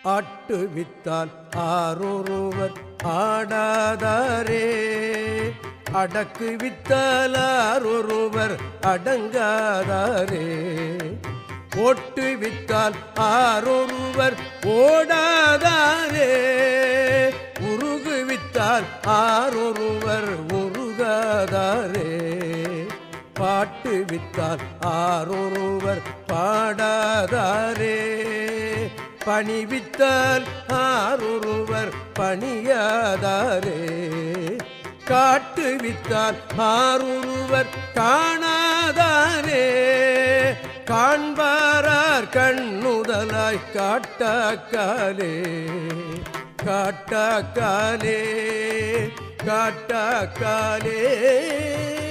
ஆட்டுவித்தால் ஆரொருவர் ஆடாதாரே அடக்கு வித்தால் ஆரொருவர் அடங்காதாரே ஓட்டு வித்தால் ஆரொருவர் ஓடாதாரே உருகு வித்தால் ஆரொருவர் உருகாதாரே பாட்டு வித்தால் ஆரொருவர் பாடாதாரே பணிவித்தால் ஆரொருவர் பணியாதாரே காட்டு வித்தால் ஆரொருவர் காணாதாரே காண்பாரார் கண்ணுதலாய் காட்டாக்காலே காட்டாக்காலே காட்டாக்காலே